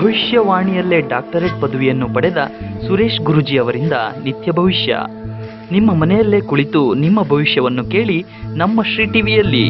ಭವಿಷ್ಯವಾಣಿಯಲ್ಲೇ doctorate ಪದವಿಯನ್ನು ಪಡೆದ ಸುರೇಶ್ ಗುರುಜಿ ಅವರಿಂದ ನಿತ್ಯ ಭವಿಷ್ಯ ನಿಮ್ಮ ಮನೆಯಲ್ಲೇ ಕುಳಿತು ನಿಮ್ಮ ಭವಿಷ್ಯವನ್ನು ಕೇಳಿ ನಮ್ಮ ಶ್ರೀ ಟಿವಿಯಲ್ಲಿ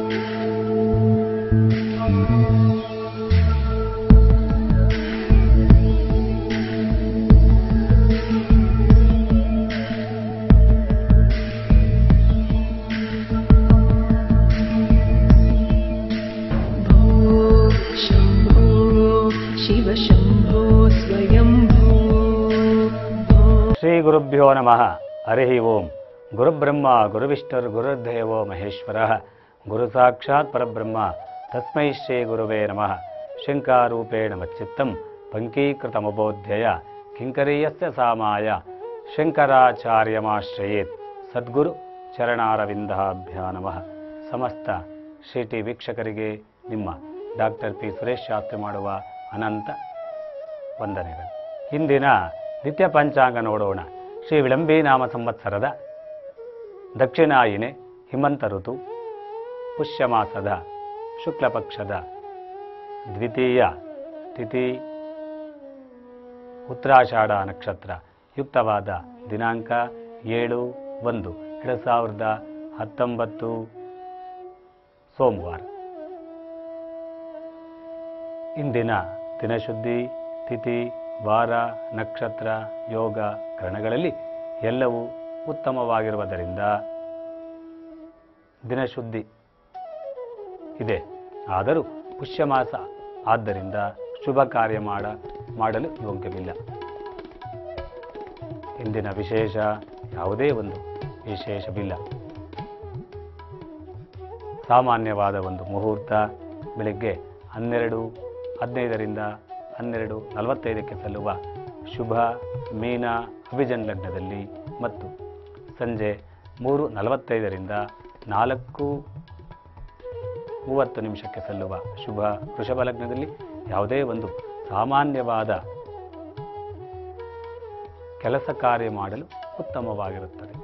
भो शम्भो शिव शम्भो स्वयम्भो भो ಶ್ರೀ ಗುರುಭ್ಯೋ ನಮಃ ಹರಿ ಓಂ ಗುರುಬ್ರಹ್ಮ ಗುರುವಿಷ್ಣುರ್ ಗುರುರ್ದೇವೋ ಮಹೇಶ್ವರ ಗುರು ಸಾಕ್ಷಾತ್ ಪರಬ್ರಹ್ಮ ತಸ್ಮೈ ಶ್ರೀ ಗುರುವೇ ನಮಃ ಶಂಕಾರೂಪೇಣ ಮಚ್ಚಿತ್ತಂ ಪಂಕೀಕೃತಮಬೋಧ್ಯಯ ಕಿಂಕರೀಯಸ್ಯ ಸಾಮಾಯ ಶಂಕರಾಚಾರ್ಯಮಾಶ್ರಯೇತ್ ಸದ್ಗುರು ಚರಣಾರವಿಂದಾಭ್ಯಾ ನಮಃ ಸಮಸ್ತ ಶ್ರೀ ಟಿ ವೀಕ್ಷಕರಿಗೆ ನಿಮ್ಮ ಡಾಕ್ಟರ್ ಪಿ ಸುರೇಶ್ ಶಾಸ್ತ್ರಿ ಮಾಡುವ ಅನಂತ ವಂದನೆಗಳು ಇಂದಿನ ನಿತ್ಯ ಪಂಚಾಂಗ ನೋಡೋಣ ಶ್ರೀ ವಿಳಂಬಿ ನಾಮ ಸಂವತ್ಸರದ ದಕ್ಷಿಣಾಯಿನೆ ಹಿಮಂತ ಋತು ಪುಷ್ಯ ಮಾಸದ ಶುಕ್ಲ ಪಕ್ಷದ ದ್ವಿತೀಯ ತಿಥಿ ಉತ್ತರಾಷಾಢ ನಕ್ಷತ್ರ ಯುಕ್ತವಾದ ದಿನಾಂಕ ಏಳು ಒಂದು ಎರಡು ಸಾವಿರದ ಹತ್ತೊಂಬತ್ತು ಸೋಮವಾರ ಇಂದಿನ ದಿನಶುದ್ಧಿ ತಿಥಿ ವಾರ ನಕ್ಷತ್ರ ಯೋಗ ಕರಣಗಳಲ್ಲಿ ಎಲ್ಲವೂ ಉತ್ತಮವಾಗಿರುವುದರಿಂದ ದಿನಶುದ್ಧಿ ಇದೆ ಆದರೂ ಪುಷ್ಯಮಾಸ ಆದ್ದರಿಂದ ಶುಭ ಕಾರ್ಯ ಮಾಡ ಮಾಡಲು ಯೋಗ್ಯವಿಲ್ಲ ಇಂದಿನ ವಿಶೇಷ ಯಾವುದೇ ಒಂದು ವಿಶೇಷವಿಲ್ಲ ಸಾಮಾನ್ಯವಾದ ಒಂದು ಮುಹೂರ್ತ ಬೆಳಗ್ಗೆ ಹನ್ನೆರಡು ಹದಿನೈದರಿಂದ ಹನ್ನೆರಡು ನಲವತ್ತೈದಕ್ಕೆ ಸಲ್ಲುವ ಶುಭ ಮೀನ ಅಭಿಜನ್ ಲಗ್ನದಲ್ಲಿ ಮತ್ತು ಸಂಜೆ ಮೂರು ನಲವತ್ತೈದರಿಂದ ನಾಲ್ಕು ಮೂವತ್ತು ನಿಮಿಷಕ್ಕೆ ಸಲ್ಲುವ ಶುಭ ವೃಷಭ ಲಗ್ನದಲ್ಲಿ ಯಾವುದೇ ಒಂದು ಸಾಮಾನ್ಯವಾದ ಕೆಲಸ ಕಾರ್ಯ ಮಾಡಲು ಉತ್ತಮವಾಗಿರುತ್ತದೆ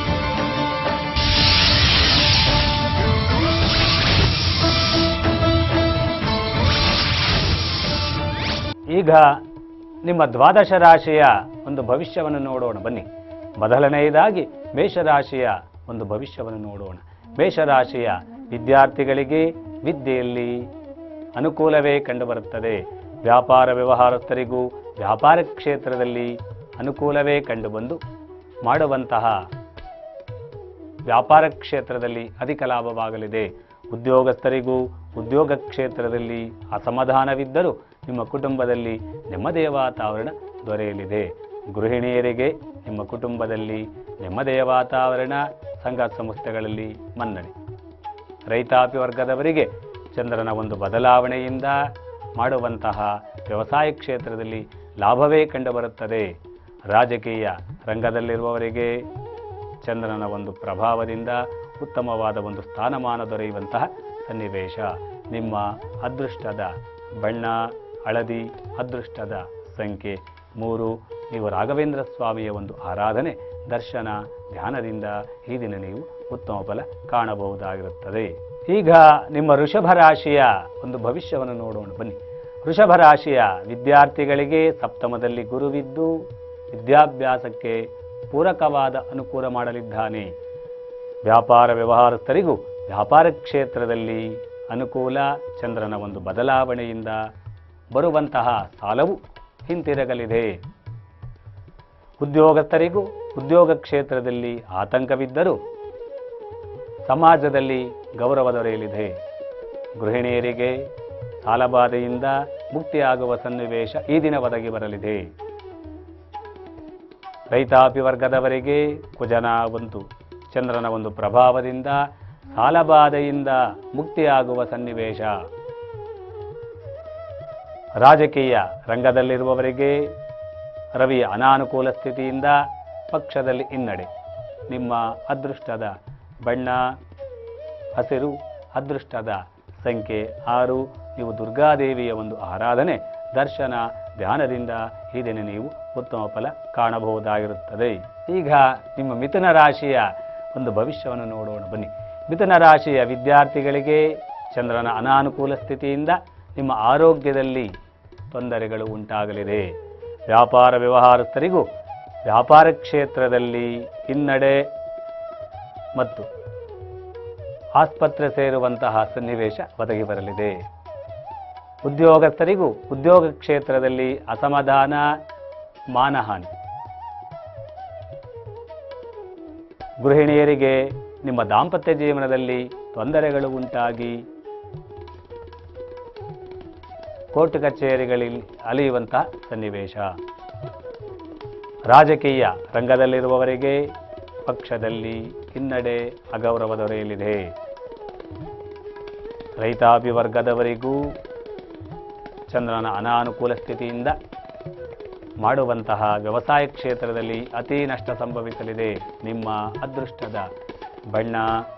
ಈಗ ನಿಮ್ಮ ದ್ವಾದಶ ರಾಶಿಯ ಒಂದು ಭವಿಷ್ಯವನ್ನು ನೋಡೋಣ ಬನ್ನಿ ಮೊದಲನೆಯದಾಗಿ ಮೇಷರಾಶಿಯ ಒಂದು ಭವಿಷ್ಯವನ್ನು ನೋಡೋಣ ಮೇಷರಾಶಿಯ ವಿದ್ಯಾರ್ಥಿಗಳಿಗೆ ವಿದ್ಯೆಯಲ್ಲಿ ಅನುಕೂಲವೇ ಕಂಡುಬರುತ್ತದೆ ವ್ಯಾಪಾರ ವ್ಯವಹಾರಸ್ಥರಿಗೂ ವ್ಯಾಪಾರ ಕ್ಷೇತ್ರದಲ್ಲಿ ಅನುಕೂಲವೇ ಕಂಡುಬಂದು ಮಾಡುವಂತಹ ವ್ಯಾಪಾರ ಕ್ಷೇತ್ರದಲ್ಲಿ ಅಧಿಕ ಲಾಭವಾಗಲಿದೆ ಉದ್ಯೋಗಸ್ಥರಿಗೂ ಉದ್ಯೋಗ ಕ್ಷೇತ್ರದಲ್ಲಿ ಅಸಮಾಧಾನವಿದ್ದರೂ ನಿಮ್ಮ ಕುಟುಂಬದಲ್ಲಿ ನೆಮ್ಮದಿಯ ವಾತಾವರಣ ದೊರೆಯಲಿದೆ ಗೃಹಿಣಿಯರಿಗೆ ನಿಮ್ಮ ಕುಟುಂಬದಲ್ಲಿ ನೆಮ್ಮದಿಯ ವಾತಾವರಣ ಸಂಘ ಸಂಸ್ಥೆಗಳಲ್ಲಿ ಮನ್ನಣೆ ರೈತಾಪಿ ವರ್ಗದವರಿಗೆ ಚಂದ್ರನ ಒಂದು ಬದಲಾವಣೆಯಿಂದ ಮಾಡುವಂತಹ ವ್ಯವಸಾಯ ಕ್ಷೇತ್ರದಲ್ಲಿ ಲಾಭವೇ ಕಂಡುಬರುತ್ತದೆ ರಾಜಕೀಯ ರಂಗದಲ್ಲಿರುವವರಿಗೆ ಚಂದ್ರನ ಒಂದು ಪ್ರಭಾವದಿಂದ ಉತ್ತಮವಾದ ಒಂದು ಸ್ಥಾನಮಾನ ದೊರೆಯುವಂತಹ ಸನ್ನಿವೇಶ ನಿಮ್ಮ ಅದೃಷ್ಟದ ಬಣ್ಣ ಹಳದಿ ಅದೃಷ್ಟದ ಸಂಖ್ಯೆ ಮೂರು ನೀವು ರಾಘವೇಂದ್ರ ಸ್ವಾಮಿಯ ಒಂದು ಆರಾಧನೆ ದರ್ಶನ ಧ್ಯಾನದಿಂದ ಈ ದಿನ ನೀವು ಉತ್ತಮ ಫಲ ಕಾಣಬಹುದಾಗಿರುತ್ತದೆ ಈಗ ನಿಮ್ಮ ವೃಷಭ ರಾಶಿಯ ಒಂದು ಭವಿಷ್ಯವನ್ನು ನೋಡೋಣ ಬನ್ನಿ ವೃಷಭ ರಾಶಿಯ ವಿದ್ಯಾರ್ಥಿಗಳಿಗೆ ಸಪ್ತಮದಲ್ಲಿ ಗುರುವಿದ್ದು ವಿದ್ಯಾಭ್ಯಾಸಕ್ಕೆ ಪೂರಕವಾದ ಅನುಕೂಲ ಮಾಡಲಿದ್ದಾನೆ ವ್ಯಾಪಾರ ವ್ಯವಹಾರಸ್ಥರಿಗೂ ವ್ಯಾಪಾರ ಕ್ಷೇತ್ರದಲ್ಲಿ ಅನುಕೂಲ ಚಂದ್ರನ ಒಂದು ಬದಲಾವಣೆಯಿಂದ ಬರುವಂತಹ ಸಾಲವು ಹಿಂತಿರುಗಲಿದೆ ಉದ್ಯೋಗಸ್ಥರಿಗೂ ಉದ್ಯೋಗ ಕ್ಷೇತ್ರದಲ್ಲಿ ಆತಂಕವಿದ್ದರೂ ಸಮಾಜದಲ್ಲಿ ಗೌರವ ದೊರೆಯಲಿದೆ ಗೃಹಿಣಿಯರಿಗೆ ಸಾಲಬಾಧೆಯಿಂದ ಮುಕ್ತಿಯಾಗುವ ಸನ್ನಿವೇಶ ಈ ದಿನ ಒದಗಿ ಬರಲಿದೆ ರೈತಾಪಿ ವರ್ಗದವರಿಗೆ ಕುಜನ ಒಂದು ಚಂದ್ರನ ಒಂದು ಪ್ರಭಾವದಿಂದ ಸಾಲಬಾಧೆಯಿಂದ ಮುಕ್ತಿಯಾಗುವ ಸನ್ನಿವೇಶ ರಾಜಕೀಯ ರಂಗದಲ್ಲಿರುವವರಿಗೆ ರವಿಯ ಅನಾನುಕೂಲ ಸ್ಥಿತಿಯಿಂದ ಪಕ್ಷದಲ್ಲಿ ಹಿನ್ನಡೆ ನಿಮ್ಮ ಅದೃಷ್ಟದ ಬಣ್ಣ ಹಸಿರು ಅದೃಷ್ಟದ ಸಂಖ್ಯೆ ಆರು ನೀವು ದುರ್ಗಾದೇವಿಯ ಒಂದು ಆರಾಧನೆ ದರ್ಶನ ಧ್ಯಾನದಿಂದ ಈ ದಿನ ನೀವು ಉತ್ತಮ ಫಲ ಕಾಣಬಹುದಾಗಿರುತ್ತದೆ ಈಗ ನಿಮ್ಮ ಮಿಥುನ ರಾಶಿಯ ಒಂದು ಭವಿಷ್ಯವನ್ನು ನೋಡೋಣ ಬನ್ನಿ ಮಿಥುನ ರಾಶಿಯ ವಿದ್ಯಾರ್ಥಿಗಳಿಗೆ ಚಂದ್ರನ ಅನಾನುಕೂಲ ಸ್ಥಿತಿಯಿಂದ ನಿಮ್ಮ ಆರೋಗ್ಯದಲ್ಲಿ ತೊಂದರೆಗಳು ಉಂಟಾಗಲಿದೆ ವ್ಯಾಪಾರ ವ್ಯವಹಾರಸ್ಥರಿಗೂ ವ್ಯಾಪಾರ ಕ್ಷೇತ್ರದಲ್ಲಿ ಹಿನ್ನಡೆ ಮತ್ತು ಆಸ್ಪತ್ರೆ ಸೇರುವಂತಹ ಸನ್ನಿವೇಶ ಒದಗಿ ಬರಲಿದೆ ಉದ್ಯೋಗಸ್ಥರಿಗೂ ಉದ್ಯೋಗ ಕ್ಷೇತ್ರದಲ್ಲಿ ಅಸಮಾಧಾನ ಮಾನಹಾನಿ ಗೃಹಿಣಿಯರಿಗೆ ನಿಮ್ಮ ದಾಂಪತ್ಯ ಜೀವನದಲ್ಲಿ ತೊಂದರೆಗಳು ಉಂಟಾಗಿ ಕೋರ್ಟ್ ಕಚೇರಿಗಳಲ್ಲಿ ಅಲಿಯುವಂತಹ ಸನ್ನಿವೇಶ ರಾಜಕೀಯ ರಂಗದಲ್ಲಿರುವವರಿಗೆ ಪಕ್ಷದಲ್ಲಿ ಹಿನ್ನಡೆ ಅಗೌರವ ದೊರೆಯಲಿದೆ ರೈತಾಪಿ ವರ್ಗದವರಿಗೂ ಚಂದ್ರನ ಅನಾನುಕೂಲ ಸ್ಥಿತಿಯಿಂದ ಮಾಡುವಂತಹ ವ್ಯವಸಾಯ ಕ್ಷೇತ್ರದಲ್ಲಿ ಅತಿ ನಷ್ಟ ಸಂಭವಿಸಲಿದೆ ನಿಮ್ಮ ಅದೃಷ್ಟದ ಬಣ್ಣ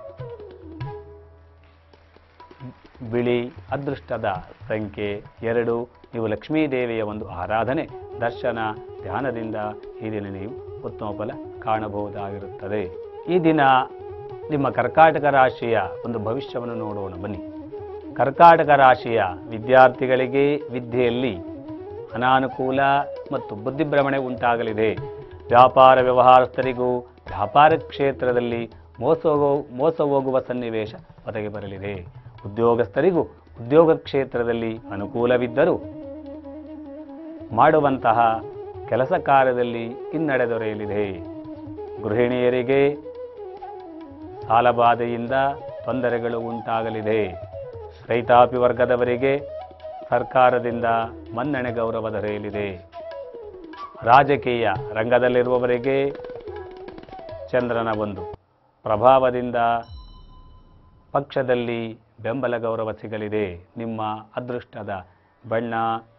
ಬಿಳಿ ಅದೃಷ್ಟದ ಸಂಖ್ಯೆ ಎರಡು ನೀವು ಲಕ್ಷ್ಮೀ ದೇವಿಯ ಒಂದು ಆರಾಧನೆ ದರ್ಶನ ಧ್ಯಾನದಿಂದ ಈ ದಿನ ನೀವು ಉತ್ತಮ ಫಲ ಕಾಣಬಹುದಾಗಿರುತ್ತದೆ ಈ ದಿನ ನಿಮ್ಮ ಕರ್ಕಾಟಕ ರಾಶಿಯ ಒಂದು ಭವಿಷ್ಯವನ್ನು ನೋಡೋಣ ಬನ್ನಿ ಕರ್ಕಾಟಕ ರಾಶಿಯ ವಿದ್ಯಾರ್ಥಿಗಳಿಗೆ ವಿದ್ಯೆಯಲ್ಲಿ ಅನಾನುಕೂಲ ಮತ್ತು ಬುದ್ಧಿಭ್ರಮಣೆ ಉಂಟಾಗಲಿದೆ ವ್ಯಾಪಾರ ವ್ಯವಹಾರಸ್ಥರಿಗೂ ವ್ಯಾಪಾರ ಕ್ಷೇತ್ರದಲ್ಲಿ ಮೋಸ ಹೋಗು- ಮೋಸ ಹೋಗುವ ಸನ್ನಿವೇಶ ಒದಗಿ ಬರಲಿದೆ ಉದ್ಯೋಗಸ್ಥರಿಗೂ ಉದ್ಯೋಗ ಕ್ಷೇತ್ರದಲ್ಲಿ ಅನುಕೂಲವಿದ್ದರೂ ಮಾಡುವಂತಹ ಕೆಲಸ ಕಾರ್ಯದಲ್ಲಿ ಹಿನ್ನಡೆ ದೊರೆಯಲಿದೆ ಗೃಹಿಣಿಯರಿಗೆ ಸಾಲಬಾಧೆಯಿಂದ ತೊಂದರೆಗಳು ಉಂಟಾಗಲಿದೆ ರೈತಾಪಿ ವರ್ಗದವರಿಗೆ ಸರ್ಕಾರದಿಂದ ಮನ್ನಣೆ ಗೌರವ ದೊರೆಯಲಿದೆ ರಾಜಕೀಯ ರಂಗದಲ್ಲಿರುವವರಿಗೆ ಚಂದ್ರನ ಒಂದು ಪ್ರಭಾವದಿಂದ ಪಕ್ಷದಲ್ಲಿ ಬೆಂಬಲ ಗೌರವ ಸಿಗಲಿದೆ ನಿಮ್ಮ ಅದೃಷ್ಟದ ಬಣ್ಣ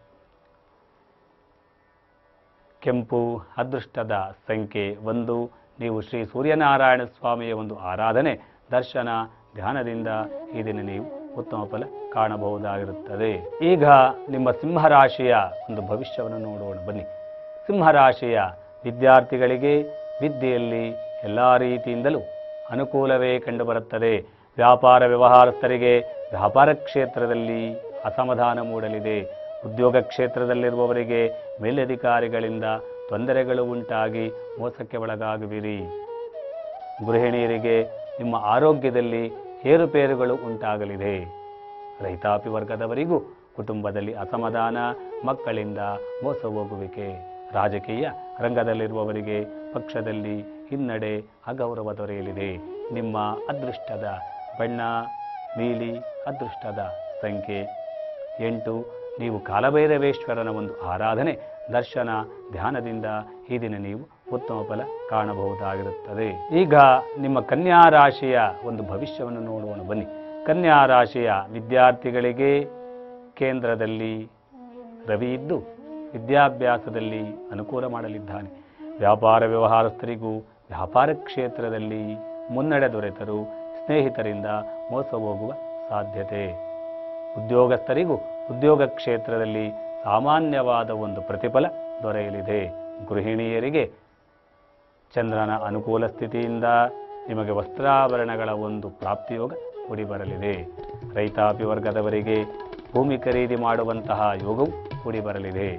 ಕೆಂಪು ಅದೃಷ್ಟದ ಸಂಖ್ಯೆ ಒಂದು ನೀವು ಶ್ರೀ ಸೂರ್ಯನಾರಾಯಣ ಸ್ವಾಮಿಯ ಒಂದು ಆರಾಧನೆ ದರ್ಶನ ಧ್ಯಾನದಿಂದ ಈ ದಿನ ನೀವು ಉತ್ತಮ ಫಲ ಕಾಣಬಹುದಾಗಿರುತ್ತದೆ ಈಗ ನಿಮ್ಮ ಸಿಂಹರಾಶಿಯ ಒಂದು ಭವಿಷ್ಯವನ್ನು ನೋಡೋಣ ಬನ್ನಿ ಸಿಂಹರಾಶಿಯ ವಿದ್ಯಾರ್ಥಿಗಳಿಗೆ ವಿದ್ಯೆಯಲ್ಲಿ ಎಲ್ಲ ರೀತಿಯಿಂದಲೂ ಅನುಕೂಲವೇ ಕಂಡುಬರುತ್ತದೆ ವ್ಯಾಪಾರ ವ್ಯವಹಾರಸ್ಥರಿಗೆ ವ್ಯಾಪಾರ ಕ್ಷೇತ್ರದಲ್ಲಿ ಅಸಮಾಧಾನ ಮೂಡಲಿದೆ ಉದ್ಯೋಗ ಕ್ಷೇತ್ರದಲ್ಲಿರುವವರಿಗೆ ಮೇಲಧಿಕಾರಿಗಳಿಂದ ತೊಂದರೆಗಳು ಉಂಟಾಗಿ ಮೋಸಕ್ಕೆ ಒಳಗಾಗುವಿರಿ ಗೃಹಿಣಿಯರಿಗೆ ನಿಮ್ಮ ಆರೋಗ್ಯದಲ್ಲಿ ಏರುಪೇರುಗಳು ಉಂಟಾಗಲಿದೆ ರೈತಾಪಿ ವರ್ಗದವರಿಗೂ ಕುಟುಂಬದಲ್ಲಿ ಅಸಮಾಧಾನ ಮಕ್ಕಳಿಂದ ಮೋಸ ಹೋಗುವಿಕೆ ರಾಜಕೀಯ ರಂಗದಲ್ಲಿರುವವರಿಗೆ ಪಕ್ಷದಲ್ಲಿ ಹಿನ್ನಡೆ ಅಗೌರವ ದೊರೆಯಲಿದೆ ನಿಮ್ಮ ಅದೃಷ್ಟದ ಬಣ್ಣ ನೀಲಿ ಅದೃಷ್ಟದ ಸಂಖ್ಯೆ ಎಂಟು ನೀವು ಕಾಲಭೈರವೇಶ್ವರನ ಒಂದು ಆರಾಧನೆ ದರ್ಶನ ಧ್ಯಾನದಿಂದ ಈ ದಿನ ನೀವು ಉತ್ತಮ ಫಲ ಕಾಣಬಹುದಾಗಿರುತ್ತದೆ ಈಗ ನಿಮ್ಮ ಕನ್ಯಾ ರಾಶಿಯ ಒಂದು ಭವಿಷ್ಯವನ್ನು ನೋಡೋಣ ಬನ್ನಿ ಕನ್ಯಾ ರಾಶಿಯ ವಿದ್ಯಾರ್ಥಿಗಳಿಗೆ ಕೇಂದ್ರದಲ್ಲಿ ರವಿ ಇದ್ದು ವಿದ್ಯಾಭ್ಯಾಸದಲ್ಲಿ ಅನುಕೂಲ ಮಾಡಲಿದ್ದಾನೆ ವ್ಯಾಪಾರ ವ್ಯವಹಾರಸ್ಥರಿಗೂ ವ್ಯಾಪಾರ ಕ್ಷೇತ್ರದಲ್ಲಿ ಮುನ್ನಡೆ ದೊರೆತರೂ ಸ್ನೇಹಿತರಿಂದ ಮೋಸ ಹೋಗುವ ಸಾಧ್ಯತೆ ಉದ್ಯೋಗಸ್ಥರಿಗೂ ಉದ್ಯೋಗ ಕ್ಷೇತ್ರದಲ್ಲಿ ಸಾಮಾನ್ಯವಾದ ಒಂದು ಪ್ರತಿಫಲ ದೊರೆಯಲಿದೆ ಗೃಹಿಣಿಯರಿಗೆ ಚಂದ್ರನ ಅನುಕೂಲ ಸ್ಥಿತಿಯಿಂದ ನಿಮಗೆ ವಸ್ತ್ರಾಭರಣಗಳ ಒಂದು ಪ್ರಾಪ್ತಿಯೋಗ ಕೂಡಿ ಬರಲಿದೆ ರೈತಾಪಿ ವರ್ಗದವರಿಗೆ ಭೂಮಿ ಖರೀದಿ ಮಾಡುವಂತಹ ಯೋಗವು ಕೂಡಿ ಬರಲಿದೆ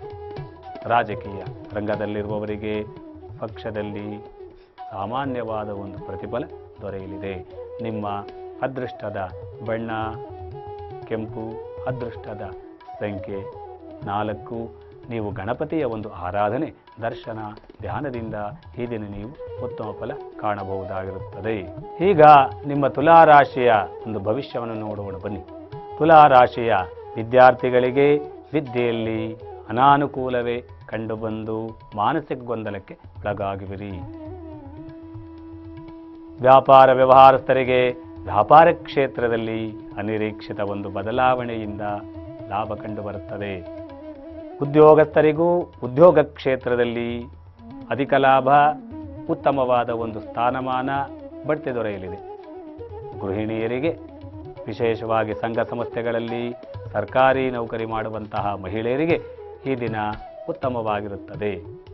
ರಾಜಕೀಯ ರಂಗದಲ್ಲಿರುವವರಿಗೆ ಪಕ್ಷದಲ್ಲಿ ಸಾಮಾನ್ಯವಾದ ಒಂದು ಪ್ರತಿಫಲ ದೊರೆಯಲಿದೆ ನಿಮ್ಮ ಅದೃಷ್ಟದ ಬಣ್ಣ ಕೆಂಪು ಅದೃಷ್ಟದ ಸಂಖ್ಯೆ ನಾಲ್ಕು ನೀವು ಗಣಪತಿಯ ಒಂದು ಆರಾಧನೆ ದರ್ಶನ ಧ್ಯಾನದಿಂದ ಈ ದಿನ ನೀವು ಉತ್ತಮ ಫಲ ಕಾಣಬಹುದಾಗಿರುತ್ತದೆ ಈಗ ನಿಮ್ಮ ತುಲಾರಾಶಿಯ ಒಂದು ಭವಿಷ್ಯವನ್ನು ನೋಡೋಣ ಬನ್ನಿ ತುಲಾರಾಶಿಯ ವಿದ್ಯಾರ್ಥಿಗಳಿಗೆ ವಿದ್ಯೆಯಲ್ಲಿ ಅನಾನುಕೂಲವೇ ಕಂಡುಬಂದು ಮಾನಸಿಕ ಗೊಂದಲಕ್ಕೆ ಒಳಗಾಗುವಿರಿ ವ್ಯಾಪಾರ ವ್ಯವಹಾರಸ್ಥರಿಗೆ ವ್ಯಾಪಾರ ಕ್ಷೇತ್ರದಲ್ಲಿ ಅನಿರೀಕ್ಷಿತ ಒಂದು ಬದಲಾವಣೆಯಿಂದ ಲಾಭ ಕಂಡುಬರುತ್ತದೆ ಉದ್ಯೋಗಸ್ಥರಿಗೂ ಉದ್ಯೋಗ ಕ್ಷೇತ್ರದಲ್ಲಿ ಅಧಿಕ ಲಾಭ ಉತ್ತಮವಾದ ಒಂದು ಸ್ಥಾನಮಾನ ಬಡ್ತಿ ದೊರೆಯಲಿದೆ ಗೃಹಿಣಿಯರಿಗೆ ವಿಶೇಷವಾಗಿ ಸಂಘ ಸಂಸ್ಥೆಗಳಲ್ಲಿ ಸರ್ಕಾರಿ ನೌಕರಿ ಮಾಡುವಂತಹ ಮಹಿಳೆಯರಿಗೆ ಈ ದಿನ ಉತ್ತಮವಾಗಿರುತ್ತದೆ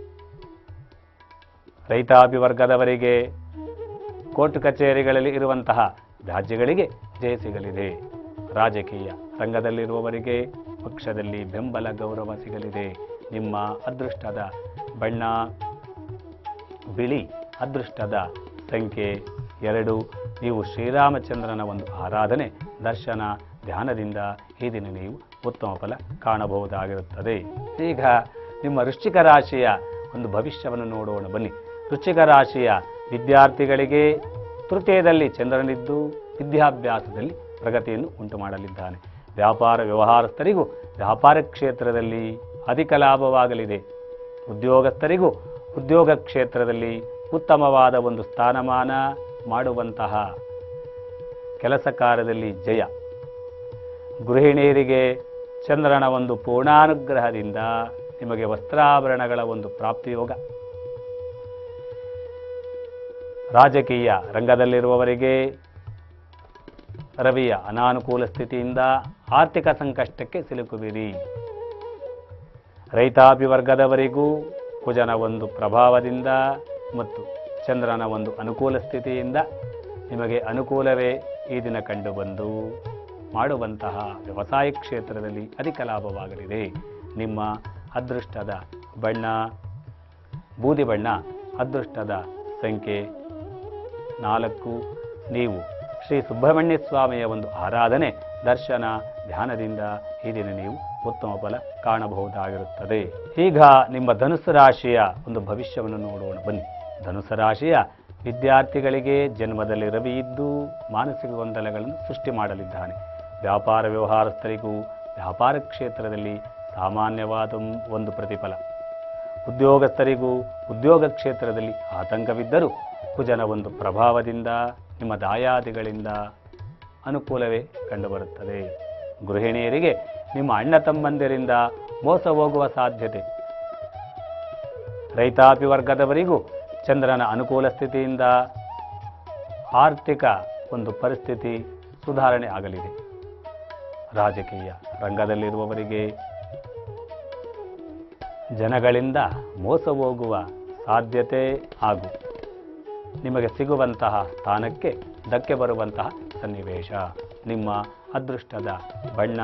ರೈತಾಪಿ ವರ್ಗದವರಿಗೆ ಕೋರ್ಟ್ ಕಚೇರಿಗಳಲ್ಲಿ ಇರುವಂತಹ ವ್ಯಾಜ್ಯಗಳಿಗೆ ಜಯ ಸಿಗಲಿದೆ ರಾಜಕೀಯ ರಂಗದಲ್ಲಿರುವವರಿಗೆ ಪಕ್ಷದಲ್ಲಿ ಬೆಂಬಲ ಗೌರವ ಸಿಗಲಿದೆ ನಿಮ್ಮ ಅದೃಷ್ಟದ ಬಣ್ಣ ಬಿಳಿ ಅದೃಷ್ಟದ ಸಂಖ್ಯೆ ಎರಡು ನೀವು ಶ್ರೀರಾಮಚಂದ್ರನ ಒಂದು ಆರಾಧನೆ ದರ್ಶನ ಧ್ಯಾನದಿಂದ ಈ ದಿನ ನೀವು ಉತ್ತಮ ಫಲ ಕಾಣಬಹುದಾಗಿರುತ್ತದೆ ಈಗ ನಿಮ್ಮ ವೃಶ್ಚಿಕ ರಾಶಿಯ ಒಂದು ಭವಿಷ್ಯವನ್ನು ನೋಡೋಣ ಬನ್ನಿ ವೃಶ್ಚಿಕ ರಾಶಿಯ ವಿದ್ಯಾರ್ಥಿಗಳಿಗೆ ತೃತೀಯದಲ್ಲಿ ಚಂದ್ರನಿದ್ದು ವಿದ್ಯಾಭ್ಯಾಸದಲ್ಲಿ ಪ್ರಗತಿಯನ್ನು ಉಂಟು ಮಾಡಲಿದ್ದಾನೆ ವ್ಯಾಪಾರ ವ್ಯವಹಾರಸ್ಥರಿಗೂ ವ್ಯಾಪಾರ ಕ್ಷೇತ್ರದಲ್ಲಿ ಅಧಿಕ ಲಾಭವಾಗಲಿದೆ ಉದ್ಯೋಗಸ್ಥರಿಗೂ ಉದ್ಯೋಗ ಕ್ಷೇತ್ರದಲ್ಲಿ ಉತ್ತಮವಾದ ಒಂದು ಸ್ಥಾನಮಾನ ಮಾಡುವಂತಹ ಕೆಲಸ ಕಾರ್ಯದಲ್ಲಿ ಜಯ ಗೃಹಿಣಿಯರಿಗೆ ಚಂದ್ರನ ಒಂದು ಪೂರ್ಣಾನುಗ್ರಹದಿಂದ ನಿಮಗೆ ವಸ್ತ್ರಾಭರಣಗಳ ಒಂದು ಪ್ರಾಪ್ತಿಯೋಗ ರಾಜಕೀಯ ರಂಗದಲ್ಲಿರುವವರಿಗೆ ರವಿಯ ಅನಾನುಕೂಲ ಸ್ಥಿತಿಯಿಂದ ಆರ್ಥಿಕ ಸಂಕಷ್ಟಕ್ಕೆ ಸಿಲುಕುವಿರಿ ರೈತಾಪಿ ವರ್ಗದವರಿಗೂ ಕುಜನ ಒಂದು ಪ್ರಭಾವದಿಂದ ಮತ್ತು ಚಂದ್ರನ ಒಂದು ಅನುಕೂಲ ಸ್ಥಿತಿಯಿಂದ ನಿಮಗೆ ಅನುಕೂಲವೇ ಈ ದಿನ ಕಂಡುಬಂದು ಮಾಡುವಂತಹ ವ್ಯವಸಾಯ ಕ್ಷೇತ್ರದಲ್ಲಿ ಅಧಿಕ ಲಾಭವಾಗಲಿದೆ ನಿಮ್ಮ ಅದೃಷ್ಟದ ಬಣ್ಣ ಬೂದಿ ಬಣ್ಣ ಅದೃಷ್ಟದ ಸಂಖ್ಯೆ ನಾಲ್ಕು ನೀವು ಶ್ರೀ ಸುಬ್ರಹ್ಮಣ್ಯ ಸ್ವಾಮಿಯ ಒಂದು ಆರಾಧನೆ ದರ್ಶನ ಧ್ಯಾನದಿಂದ ಈ ದಿನ ನೀವು ಉತ್ತಮ ಫಲ ಕಾಣಬಹುದಾಗಿರುತ್ತದೆ ಈಗ ನಿಮ್ಮ ಧನುಸ್ಸು ರಾಶಿಯ ಒಂದು ಭವಿಷ್ಯವನ್ನು ನೋಡೋಣ ಬನ್ನಿ ಧನುಸ್ಸು ರಾಶಿಯ ವಿದ್ಯಾರ್ಥಿಗಳಿಗೆ ಜನ್ಮದಲ್ಲಿ ರವಿ ಇದ್ದು ಮಾನಸಿಕ ಗೊಂದಲಗಳನ್ನು ಸೃಷ್ಟಿ ಮಾಡಲಿದ್ದಾನೆ ವ್ಯಾಪಾರ ವ್ಯವಹಾರಸ್ಥರಿಗೂ ವ್ಯಾಪಾರ ಕ್ಷೇತ್ರದಲ್ಲಿ ಸಾಮಾನ್ಯವಾದ ಒಂದು ಪ್ರತಿಫಲ ಉದ್ಯೋಗಸ್ಥರಿಗೂ ಉದ್ಯೋಗ ಕ್ಷೇತ್ರದಲ್ಲಿ ಆತಂಕವಿದ್ದರೂ ಕುಜನ ಒಂದು ಪ್ರಭಾವದಿಂದ ನಿಮ್ಮ ದಾಯಾದಿಗಳಿಂದ ಅನುಕೂಲವೇ ಕಂಡುಬರುತ್ತದೆ ಗೃಹಿಣಿಯರಿಗೆ ನಿಮ್ಮ ಅಣ್ಣ ತಮ್ಮಂದಿರಿಂದ ಮೋಸ ಹೋಗುವ ಸಾಧ್ಯತೆ ರೈತಾಪಿ ವರ್ಗದವರಿಗೂ ಚಂದ್ರನ ಅನುಕೂಲ ಸ್ಥಿತಿಯಿಂದ ಆರ್ಥಿಕ ಒಂದು ಪರಿಸ್ಥಿತಿ ಸುಧಾರಣೆ ಆಗಲಿದೆ ರಾಜಕೀಯ ರಂಗದಲ್ಲಿರುವವರಿಗೆ ಜನಗಳಿಂದ ಮೋಸ ಹೋಗುವ ಸಾಧ್ಯತೆ ಹಾಗೂ ನಿಮಗೆ ಸಿಗುವಂತಹ ಸ್ಥಾನಕ್ಕೆ ಧಕ್ಕೆ ಬರುವಂತಹ ಸನ್ನಿವೇಶ ನಿಮ್ಮ ಅದೃಷ್ಟದ ಬಣ್ಣ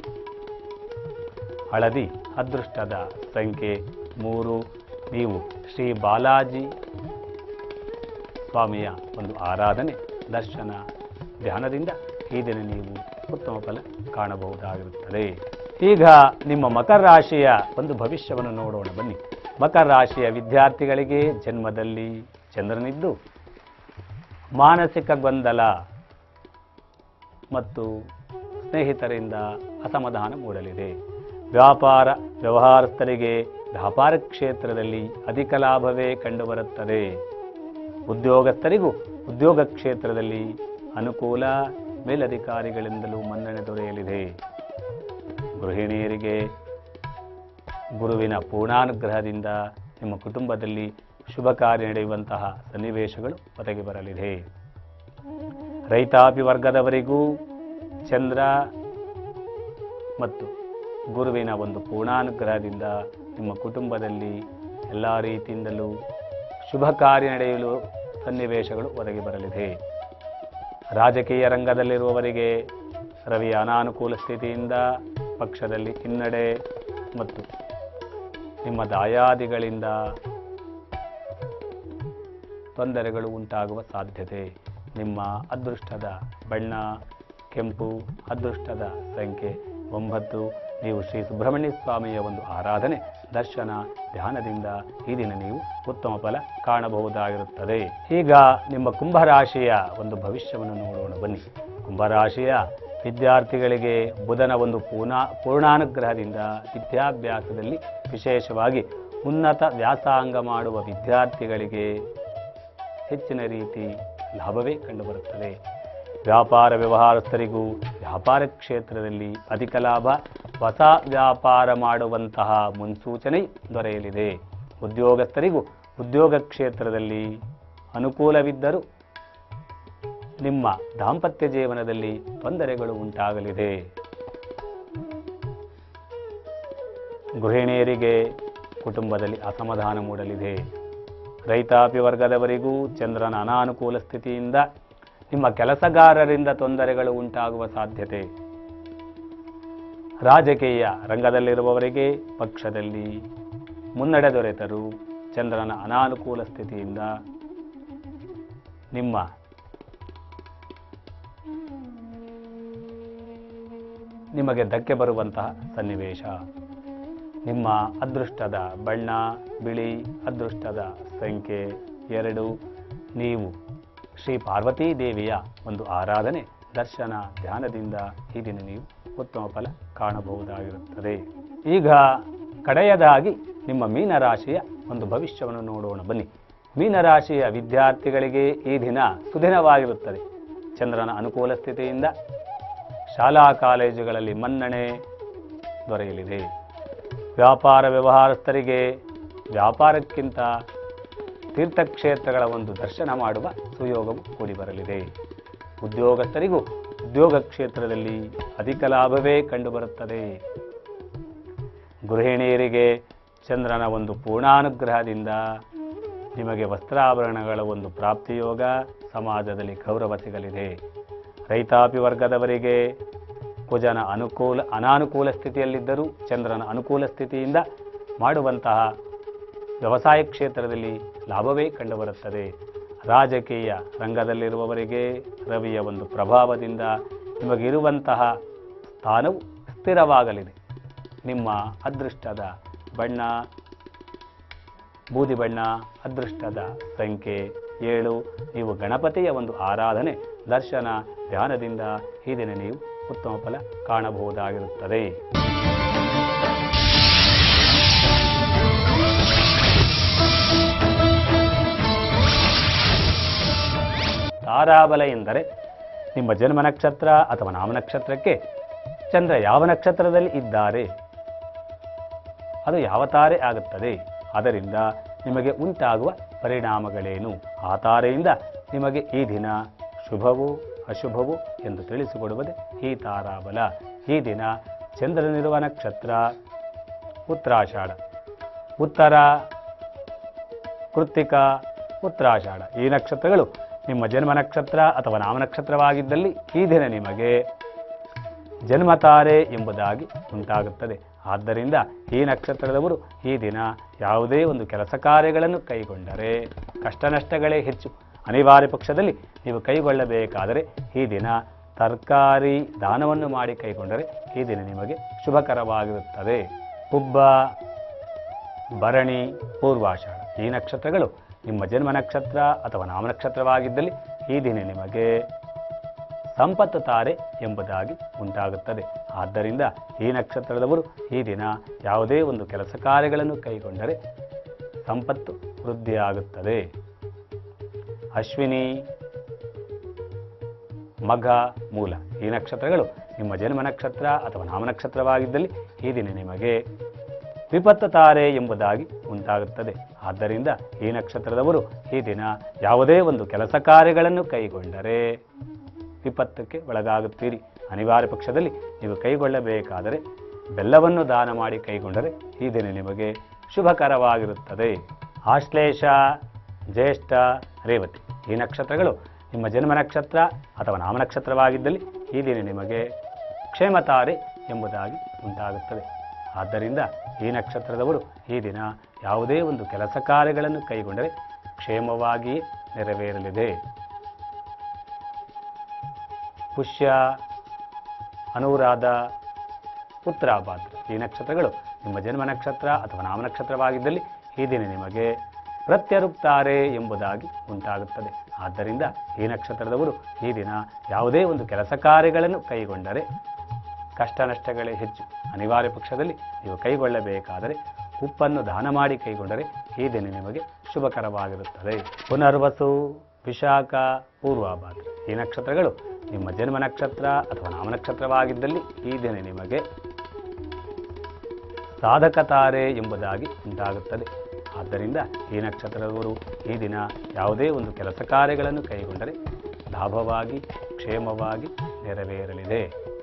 ಹಳದಿ ಅದೃಷ್ಟದ ಸಂಖ್ಯೆ ಮೂರು ನೀವು ಶ್ರೀ ಬಾಲಾಜಿ ಸ್ವಾಮಿಯ ಒಂದು ಆರಾಧನೆ ದರ್ಶನ ಧ್ಯಾನದಿಂದ ಈ ದಿನ ನೀವು ಉತ್ತಮ ಫಲ ಕಾಣಬಹುದಾಗಿರುತ್ತದೆ ಈಗ ನಿಮ್ಮ ಮಕರ ರಾಶಿಯ ಒಂದು ಭವಿಷ್ಯವನ್ನು ನೋಡೋಣ ಬನ್ನಿ ಮಕರ ರಾಶಿಯ ವಿದ್ಯಾರ್ಥಿಗಳಿಗೆ ಜನ್ಮದಲ್ಲಿ ಚಂದ್ರನಿದ್ದು ಮಾನಸಿಕ ಗೊಂದಲ ಮತ್ತು ಸ್ನೇಹಿತರಿಂದ ಅಸಮಾಧಾನ ಮೂಡಲಿದೆ ವ್ಯಾಪಾರ ವ್ಯವಹಾರಸ್ಥರಿಗೆ ವ್ಯಾಪಾರ ಕ್ಷೇತ್ರದಲ್ಲಿ ಅಧಿಕ ಲಾಭವೇ ಕಂಡುಬರುತ್ತದೆ ಉದ್ಯೋಗಸ್ಥರಿಗೂ ಉದ್ಯೋಗ ಕ್ಷೇತ್ರದಲ್ಲಿ ಅನುಕೂಲ ಮೇಲಧಿಕಾರಿಗಳಿಂದಲೂ ಮನ್ನಣೆ ದೊರೆಯಲಿದೆ ಗೃಹಿಣಿಯರಿಗೆ ಗುರುವಿನ ಪೂರ್ಣಾನುಗ್ರಹದಿಂದ ನಿಮ್ಮ ಕುಟುಂಬದಲ್ಲಿ ಶುಭ ಕಾರ್ಯ ನಡೆಯುವಂತಹ ಸನ್ನಿವೇಶಗಳು ಒದಗಿ ಬರಲಿದೆ ರೈತಾಪಿ ವರ್ಗದವರಿಗೂ ಚಂದ್ರ ಮತ್ತು ಗುರುವಿನ ಒಂದು ಪೂರ್ಣಾನುಗ್ರಹದಿಂದ ನಿಮ್ಮ ಕುಟುಂಬದಲ್ಲಿ ಎಲ್ಲ ರೀತಿಯಿಂದಲೂ ಶುಭ ಕಾರ್ಯ ನಡೆಯಲು ಸನ್ನಿವೇಶಗಳು ಒದಗಿ ಬರಲಿದೆ ರಾಜಕೀಯ ರಂಗದಲ್ಲಿರುವವರಿಗೆ ರವಿಯ ಅನಾನುಕೂಲ ಸ್ಥಿತಿಯಿಂದ ಪಕ್ಷದಲ್ಲಿ ಹಿನ್ನಡೆ ಮತ್ತು ನಿಮ್ಮ ದಾಯಾದಿಗಳಿಂದ ತೊಂದರೆಗಳು ಉಂಟಾಗುವ ಸಾಧ್ಯತೆ ನಿಮ್ಮ ಅದೃಷ್ಟದ ಬಣ್ಣ ಕೆಂಪು ಅದೃಷ್ಟದ ಸಂಖ್ಯೆ ಒಂಬತ್ತು ನೀವು ಶ್ರೀ ಸುಬ್ರಹ್ಮಣ್ಯ ಸ್ವಾಮಿಯ ಒಂದು ಆರಾಧನೆ ದರ್ಶನ ಧ್ಯಾನದಿಂದ ಈ ದಿನ ನೀವು ಉತ್ತಮ ಫಲ ಕಾಣಬಹುದಾಗಿರುತ್ತದೆ ಈಗ ನಿಮ್ಮ ಕುಂಭರಾಶಿಯ ಒಂದು ಭವಿಷ್ಯವನ್ನು ನೋಡೋಣ ಬನ್ನಿ ಕುಂಭರಾಶಿಯ ವಿದ್ಯಾರ್ಥಿಗಳಿಗೆ ಬುಧನ ಒಂದು ಪೂರ್ಣ ಪೂರ್ಣಾನುಗ್ರಹದಿಂದ ವಿದ್ಯಾಭ್ಯಾಸದಲ್ಲಿ ವಿಶೇಷವಾಗಿ ಉನ್ನತ ವ್ಯಾಸಂಗ ಮಾಡುವ ವಿದ್ಯಾರ್ಥಿಗಳಿಗೆ ಹೆಚ್ಚಿನ ರೀತಿ ಲಾಭವೇ ಕಂಡುಬರುತ್ತದೆ ವ್ಯಾಪಾರ ವ್ಯವಹಾರಸ್ಥರಿಗೂ ವ್ಯಾಪಾರ ಕ್ಷೇತ್ರದಲ್ಲಿ ಅಧಿಕ ಲಾಭ ಹೊಸ ವ್ಯಾಪಾರ ಮಾಡುವಂತಹ ಮುನ್ಸೂಚನೆ ದೊರೆಯಲಿದೆ ಉದ್ಯೋಗಸ್ಥರಿಗೂ ಉದ್ಯೋಗ ಕ್ಷೇತ್ರದಲ್ಲಿ ಅನುಕೂಲವಿದ್ದರೂ ನಿಮ್ಮ ದಾಂಪತ್ಯ ಜೀವನದಲ್ಲಿ ತೊಂದರೆಗಳು ಉಂಟಾಗಲಿದೆ ಗೃಹಿಣಿಯರಿಗೆ ಕುಟುಂಬದಲ್ಲಿ ಅಸಮಾಧಾನ ಮೂಡಲಿದೆ ರೈತಾಪಿ ವರ್ಗದವರಿಗೂ ಚಂದ್ರನ ಅನಾನುಕೂಲ ಸ್ಥಿತಿಯಿಂದ ನಿಮ್ಮ ಕೆಲಸಗಾರರಿಂದ ತೊಂದರೆಗಳು ಉಂಟಾಗುವ ಸಾಧ್ಯತೆ ರಾಜಕೀಯ ರಂಗದಲ್ಲಿರುವವರಿಗೆ ಪಕ್ಷದಲ್ಲಿ ಮುನ್ನಡೆ ದೊರೆತರು ಚಂದ್ರನ ಅನಾನುಕೂಲ ಸ್ಥಿತಿಯಿಂದ ನಿಮ್ಮ ನಿಮಗೆ ಧಕ್ಕೆ ಬರುವಂತಹ ಸನ್ನಿವೇಶ ನಿಮ್ಮ ಅದೃಷ್ಟದ ಬಣ್ಣ ಬಿಳಿ ಅದೃಷ್ಟದ ಸಂಖ್ಯೆ ಎರಡು ನೀವು ಶ್ರೀ ಪಾರ್ವತೀ ದೇವಿಯ ಒಂದು ಆರಾಧನೆ ದರ್ಶನ ಧ್ಯಾನದಿಂದ ಈ ದಿನ ನೀವು ಉತ್ತಮ ಫಲ ಕಾಣಬಹುದಾಗಿರುತ್ತದೆ ಈಗ ಕಡೆಯದಾಗಿ ನಿಮ್ಮ ಮೀನರಾಶಿಯ ಒಂದು ಭವಿಷ್ಯವನ್ನು ನೋಡೋಣ ಬನ್ನಿ ಮೀನರಾಶಿಯ ವಿದ್ಯಾರ್ಥಿಗಳಿಗೆ ಈ ದಿನ ಸುದಿನವಾಗಿರುತ್ತದೆ ಚಂದ್ರನ ಅನುಕೂಲ ಸ್ಥಿತಿಯಿಂದ ಶಾಲಾ ಕಾಲೇಜುಗಳಲ್ಲಿ ಮನ್ನಣೆ ದೊರೆಯಲಿದೆ ವ್ಯಾಪಾರ ವ್ಯವಹಾರಸ್ಥರಿಗೆ ವ್ಯಾಪಾರಕ್ಕಿಂತ ತೀರ್ಥಕ್ಷೇತ್ರಗಳ ಒಂದು ದರ್ಶನ ಮಾಡುವ ಸುಯೋಗವು ಕೂಡಿ ಬರಲಿದೆ ಉದ್ಯೋಗಸ್ಥರಿಗೂ ಉದ್ಯೋಗ ಕ್ಷೇತ್ರದಲ್ಲಿ ಅಧಿಕ ಲಾಭವೇ ಕಂಡುಬರುತ್ತದೆ ಗೃಹಿಣಿಯರಿಗೆ ಚಂದ್ರನ ಒಂದು ಪೂರ್ಣಾನುಗ್ರಹದಿಂದ ನಿಮಗೆ ವಸ್ತ್ರಾಭರಣಗಳ ಒಂದು ಪ್ರಾಪ್ತಿಯೋಗ ಸಮಾಜದಲ್ಲಿ ಗೌರವ ಸಿಗಲಿದೆ ರೈತಾಪಿ ವರ್ಗದವರಿಗೆ ಕುಜನ ಅನುಕೂಲ ಅನಾನುಕೂಲ ಸ್ಥಿತಿಯಲ್ಲಿದ್ದರೂ ಚಂದ್ರನ ಅನುಕೂಲ ಸ್ಥಿತಿಯಿಂದ ಮಾಡುವಂತಹ ವ್ಯವಸಾಯ ಕ್ಷೇತ್ರದಲ್ಲಿ ಲಾಭವೇ ಕಂಡುಬರುತ್ತದೆ ರಾಜಕೀಯ ರಂಗದಲ್ಲಿರುವವರಿಗೆ ರವಿಯ ಒಂದು ಪ್ರಭಾವದಿಂದ ನಿಮಗಿರುವಂತಹ ಸ್ಥಾನವು ಸ್ಥಿರವಾಗಲಿದೆ ನಿಮ್ಮ ಅದೃಷ್ಟದ ಬಣ್ಣ ಬೂದಿ ಬಣ್ಣ ಅದೃಷ್ಟದ ಸಂಖ್ಯೆ ಏಳು ನೀವು ಗಣಪತಿಯ ಒಂದು ಆರಾಧನೆ ದರ್ಶನ ಧ್ಯಾನದಿಂದ ಈ ದಿನ ನೀವು ಉತ್ತಮ ಫಲ ಕಾಣಬಹುದಾಗಿರುತ್ತದೆ ತಾರಾಬಲ ಎಂದರೆ ನಿಮ್ಮ ಜನ್ಮ ನಕ್ಷತ್ರ ಅಥವಾ ನಾಮ ನಕ್ಷತ್ರಕ್ಕೆ ಚಂದ್ರ ಯಾವ ನಕ್ಷತ್ರದಲ್ಲಿ ಇದ್ದಾರೆ ಅದು ಯಾವ ತಾರೆ ಆಗುತ್ತದೆ ಅದರಿಂದ ನಿಮಗೆ ಉಂಟಾಗುವ ಪರಿಣಾಮಗಳೇನು ಆ ತಾರೆಯಿಂದ ನಿಮಗೆ ಈ ದಿನ ಶುಭವೋ ಅಶುಭವೋ ಎಂದು ತಿಳಿಸಿಕೊಡುವುದೇ ಈ ತಾರಾಬಲ ಈ ದಿನ ಚಂದ್ರನಿರುವ ನಕ್ಷತ್ರ ಉತ್ತರಾಷಾಢ ಉತ್ತರ ಕೃತ್ತಿಕ ಉತ್ತರಾಷಾಢ ಈ ನಕ್ಷತ್ರಗಳು ನಿಮ್ಮ ಜನ್ಮ ನಕ್ಷತ್ರ ಅಥವಾ ನಾಮ ನಕ್ಷತ್ರವಾಗಿದ್ದಲ್ಲಿ ಈ ದಿನ ನಿಮಗೆ ಜನ್ಮತಾರೆ ಎಂಬುದಾಗಿ ಉಂಟಾಗುತ್ತದೆ ಆದ್ದರಿಂದ ಈ ನಕ್ಷತ್ರದವರು ಈ ದಿನ ಯಾವುದೇ ಒಂದು ಕೆಲಸ ಕಾರ್ಯಗಳನ್ನು ಕೈಗೊಂಡರೆ ಕಷ್ಟ ನಷ್ಟಗಳೇ ಹೆಚ್ಚು ಅನಿವಾರ್ಯ ಪಕ್ಷದಲ್ಲಿ ನೀವು ಕೈಗೊಳ್ಳಬೇಕಾದರೆ ಈ ದಿನ ತರಕಾರಿ ದಾನವನ್ನು ಮಾಡಿ ಕೈಗೊಂಡರೆ ಈ ದಿನ ನಿಮಗೆ ಶುಭಕರವಾಗಿರುತ್ತದೆ ಹುಬ್ಬ ಭರಣಿ ಪೂರ್ವಾಷಾಢ ಈ ನಕ್ಷತ್ರಗಳು ನಿಮ್ಮ ಜನ್ಮ ನಕ್ಷತ್ರ ಅಥವಾ ನಾಮ ನಕ್ಷತ್ರವಾಗಿದ್ದಲ್ಲಿ ಈ ದಿನ ನಿಮಗೆ ಸಂಪತ್ತು ತಾರೆ ಎಂಬುದಾಗಿ ಉಂಟಾಗುತ್ತದೆ ಆದ್ದರಿಂದ ಈ ನಕ್ಷತ್ರದವರು ಈ ದಿನ ಯಾವುದೇ ಒಂದು ಕೆಲಸ ಕಾರ್ಯಗಳನ್ನು ಕೈಗೊಂಡರೆ ಸಂಪತ್ತು ವೃದ್ಧಿಯಾಗುತ್ತದೆ ಅಶ್ವಿನಿ ಮಘ ಮೂಲ ಈ ನಕ್ಷತ್ರಗಳು ನಿಮ್ಮ ಜನ್ಮ ನಕ್ಷತ್ರ ಅಥವಾ ನಾಮ ನಕ್ಷತ್ರವಾಗಿದ್ದಲ್ಲಿ ಈ ದಿನ ನಿಮಗೆ ವಿಪತ್ತು ತಾರೆ ಎಂಬುದಾಗಿ ಉಂಟಾಗುತ್ತದೆ ಆದ್ದರಿಂದ ಈ ನಕ್ಷತ್ರದವರು ಈ ದಿನ ಯಾವುದೇ ಒಂದು ಕೆಲಸ ಕಾರ್ಯಗಳನ್ನು ಕೈಗೊಂಡರೆ ವಿಪತ್ತಕ್ಕೆ ಒಳಗಾಗುತ್ತೀರಿ ಅನಿವಾರ್ಯ ಪಕ್ಷದಲ್ಲಿ ನೀವು ಕೈಗೊಳ್ಳಬೇಕಾದರೆ ಬೆಲ್ಲವನ್ನು ದಾನ ಮಾಡಿ ಕೈಗೊಂಡರೆ ಈ ದಿನ ನಿಮಗೆ ಶುಭಕರವಾಗಿರುತ್ತದೆ ಆಶ್ಲೇಷ ಜ್ಯೇಷ್ಠ ರೇವತಿ ಈ ನಕ್ಷತ್ರಗಳು ನಿಮ್ಮ ಜನ್ಮ ನಕ್ಷತ್ರ ಅಥವಾ ನಾಮ ನಕ್ಷತ್ರವಾಗಿದ್ದಲ್ಲಿ ಈ ದಿನ ನಿಮಗೆ ಕ್ಷೇಮತಾರೆ ಎಂಬುದಾಗಿ ಉಂಟಾಗುತ್ತದೆ ಆದ್ದರಿಂದ ಈ ನಕ್ಷತ್ರದವರು ಈ ದಿನ ಯಾವುದೇ ಒಂದು ಕೆಲಸ ಕಾರ್ಯಗಳನ್ನು ಕೈಗೊಂಡರೆ ಕ್ಷೇಮವಾಗಿಯೇ ನೆರವೇರಲಿದೆ ಪುಷ್ಯ ಅನುರಾಧ ಉತ್ತರಾಭಾದ್ರ ಈ ನಕ್ಷತ್ರಗಳು ನಿಮ್ಮ ಜನ್ಮ ನಕ್ಷತ್ರ ಅಥವಾ ನಾಮ ನಕ್ಷತ್ರವಾಗಿದ್ದಲ್ಲಿ ಈ ದಿನ ನಿಮಗೆ ಪ್ರತ್ಯರುಕ್ತಾರೆ ಎಂಬುದಾಗಿ ಉಂಟಾಗುತ್ತದೆ ಆದ್ದರಿಂದ ಈ ನಕ್ಷತ್ರದವರು ಈ ದಿನ ಯಾವುದೇ ಒಂದು ಕೆಲಸ ಕಾರ್ಯಗಳನ್ನು ಕೈಗೊಂಡರೆ ಕಷ್ಟ ನಷ್ಟಗಳೇ ಹೆಚ್ಚು ಅನಿವಾರ್ಯ ಪಕ್ಷದಲ್ಲಿ ನೀವು ಕೈಗೊಳ್ಳಬೇಕಾದರೆ ಉಪ್ಪನ್ನು ದಾನ ಮಾಡಿ ಕೈಗೊಂಡರೆ ಈ ದಿನ ನಿಮಗೆ ಶುಭಕರವಾಗಿರುತ್ತದೆ ಪುನರ್ವಸು ವಿಶಾಖ ಪೂರ್ವಾಭಾದ್ರ ಈ ನಕ್ಷತ್ರಗಳು ನಿಮ್ಮ ಜನ್ಮ ನಕ್ಷತ್ರ ಅಥವಾ ನಾಮ ನಕ್ಷತ್ರವಾಗಿದ್ದಲ್ಲಿ ಈ ದಿನ ನಿಮಗೆ ಸಾಧಕ ತಾರೆ ಎಂಬುದಾಗಿ ಉಂಟಾಗುತ್ತದೆ ಆದ್ದರಿಂದ ಈ ನಕ್ಷತ್ರದವರು ಈ ದಿನ ಯಾವುದೇ ಒಂದು ಕೆಲಸ ಕಾರ್ಯಗಳನ್ನು ಕೈಗೊಂಡರೆ ಲಾಭವಾಗಿ ಕ್ಷೇಮವಾಗಿ ನೆರವೇರಲಿದೆ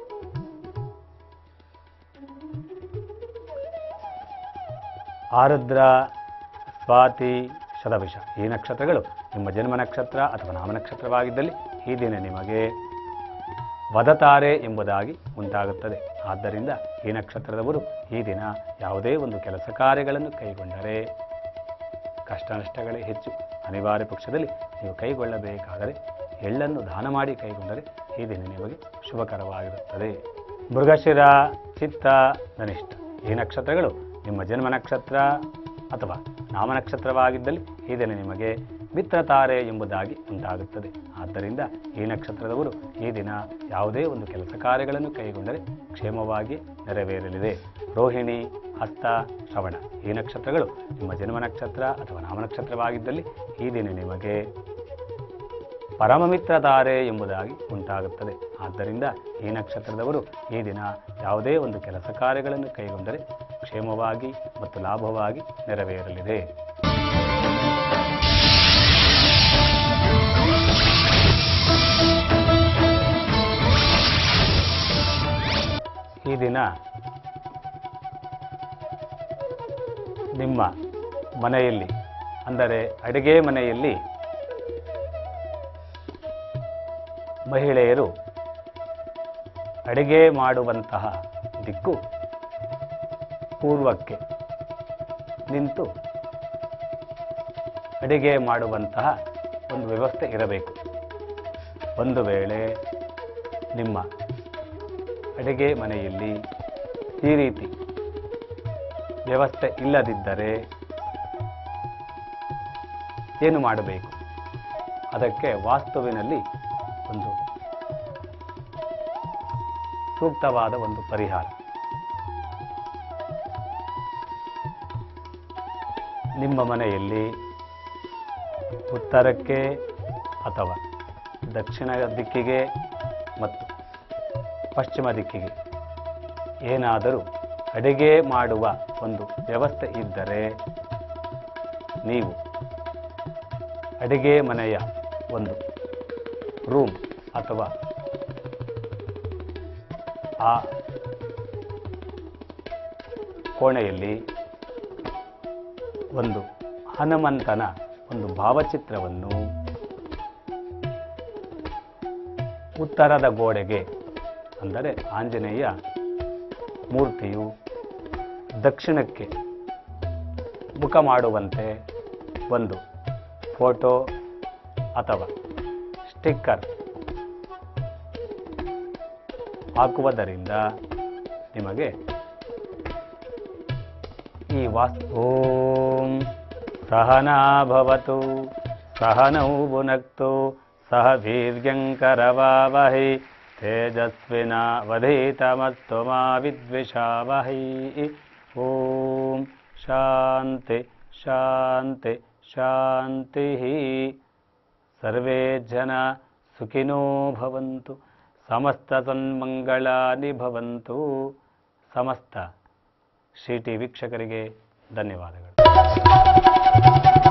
ಆರುದ್ರ ಸ್ವಾತಿ ಶತಭಿಷ ಈ ನಕ್ಷತ್ರಗಳು ನಿಮ್ಮ ಜನ್ಮ ನಕ್ಷತ್ರ ಅಥವಾ ನಾಮ ನಕ್ಷತ್ರವಾಗಿದ್ದಲ್ಲಿ ಈ ದಿನ ನಿಮಗೆ ವದತಾರೆ ಎಂಬುದಾಗಿ ಉಂಟಾಗುತ್ತದೆ ಆದ್ದರಿಂದ ಈ ನಕ್ಷತ್ರದವರು ಈ ದಿನ ಯಾವುದೇ ಒಂದು ಕೆಲಸ ಕಾರ್ಯಗಳನ್ನು ಕೈಗೊಂಡರೆ ಕಷ್ಟ ನಷ್ಟಗಳೇ ಹೆಚ್ಚು ಅನಿವಾರ್ಯ ಪಕ್ಷದಲ್ಲಿ ನೀವು ಕೈಗೊಳ್ಳಬೇಕಾದರೆ ಎಳ್ಳನ್ನು ದಾನ ಮಾಡಿ ಕೈಗೊಂಡರೆ ಈ ದಿನ ನಿಮಗೆ ಶುಭಕರವಾಗಿರುತ್ತದೆ ಮೃಗಶಿರ ಚಿತ್ತ ಧನಿಷ್ಠ ಈ ನಕ್ಷತ್ರಗಳು ನಿಮ್ಮ ಜನ್ಮ ನಕ್ಷತ್ರ ಅಥವಾ ನಾಮ ನಕ್ಷತ್ರವಾಗಿದ್ದಲ್ಲಿ ಈ ದಿನ ನಿಮಗೆ ಮಿತ್ರತಾರೆ ಎಂಬುದಾಗಿ ಉಂಟಾಗುತ್ತದೆ ಆದ್ದರಿಂದ ಈ ನಕ್ಷತ್ರದವರು ಈ ದಿನ ಯಾವುದೇ ಒಂದು ಕೆಲಸ ಕಾರ್ಯಗಳನ್ನು ಕೈಗೊಂಡರೆ ಕ್ಷೇಮವಾಗಿ ನೆರವೇರಲಿದೆ ರೋಹಿಣಿ ಹಸ್ತ ಶ್ರವಣ ಈ ನಕ್ಷತ್ರಗಳು ನಿಮ್ಮ ಜನ್ಮ ನಕ್ಷತ್ರ ಅಥವಾ ನಾಮ ನಕ್ಷತ್ರವಾಗಿದ್ದಲ್ಲಿ ಈ ದಿನ ನಿಮಗೆ ಪರಮಮಿತ್ರತಾರೆ ಎಂಬುದಾಗಿ ಉಂಟಾಗುತ್ತದೆ ಆದ್ದರಿಂದ ಈ ನಕ್ಷತ್ರದವರು ಈ ದಿನ ಯಾವುದೇ ಒಂದು ಕೆಲಸ ಕಾರ್ಯಗಳನ್ನು ಕೈಗೊಂಡರೆ ಕ್ಷೇಮವಾಗಿ ಮತ್ತು ಲಾಭವಾಗಿ ನೆರವೇರಲಿದೆ ಈ ದಿನ ನಿಮ್ಮ ಮನೆಯಲ್ಲಿ ಅಂದರೆ ಅಡುಗೆ ಮನೆಯಲ್ಲಿ ಮಹಿಳೆಯರು ಅಡುಗೆ ಮಾಡುವಂತಹ ದಿಕ್ಕು ಪೂರ್ವಕ್ಕೆ ನಿಂತು ಅಡುಗೆ ಮಾಡುವಂತಹ ಒಂದು ವ್ಯವಸ್ಥೆ ಇರಬೇಕು ಒಂದು ವೇಳೆ ನಿಮ್ಮ ಅಡುಗೆ ಮನೆಯಲ್ಲಿ ಈ ರೀತಿ ವ್ಯವಸ್ಥೆ ಇಲ್ಲದಿದ್ದರೆ ಏನು ಮಾಡಬೇಕು ಅದಕ್ಕೆ ವಾಸ್ತುವಿನಲ್ಲಿ ಒಂದು ಸೂಕ್ತವಾದ ಒಂದು ಪರಿಹಾರ ನಿಮ್ಮ ಮನೆಯಲ್ಲಿ ಉತ್ತರಕ್ಕೆ ಅಥವಾ ದಕ್ಷಿಣ ದಿಕ್ಕಿಗೆ ಮತ್ತು ಪಶ್ಚಿಮ ದಿಕ್ಕಿಗೆ ಏನಾದರೂ ಅಡಿಗೆ ಮಾಡುವ ಒಂದು ವ್ಯವಸ್ಥೆ ಇದ್ದರೆ ನೀವು ಅಡಿಗೆ ಮನೆಯ ಒಂದು ರೂಮ್ ಅಥವಾ ಆ ಕೋಣೆಯಲ್ಲಿ ಒಂದು ಹನುಮಂತನ ಒಂದು ಭಾವಚಿತ್ರವನ್ನು ಉತ್ತರದ ಗೋಡೆಗೆ ಅಂದರೆ ಆಂಜನೇಯ ಮೂರ್ತಿಯು ದಕ್ಷಿಣಕ್ಕೆ ಮುಖ ಮಾಡುವಂತೆ ಒಂದು ಫೋಟೋ ಅಥವಾ ಸ್ಟಿಕ್ಕರ್ ಹಾಕುವುದರಿಂದ ನಿಮಗೆ ಈ ವಾಸ್ ಓಂ ಸಹನಾ ಭವತು ಸಹನೌ ಭುನಕ್ತು ಸಹ ವೀರ್ಯಂಕರವಾವಹೈ ತೇಜಸ್ವಿನಾವಧೀತಮಸ್ತು ಮಾ ವಿದ್ವಿಷಾವಹೈ ಓಂ ಶಾಂತಿ ಶಾಂತಿ ಶಾಂತಿ ಸರ್ವೇ ಜನ ಸುಖಿನೋ ಭವಂತು ಸಮಸ್ತ ಸನ್ಮಂಗಳಾನಿ ಭವಂತು ಸಮಸ್ತ ಶ್ರೀ ಟಿ ವೀಕ್ಷಕರಿಗೆ ಧನ್ಯವಾದಗಳು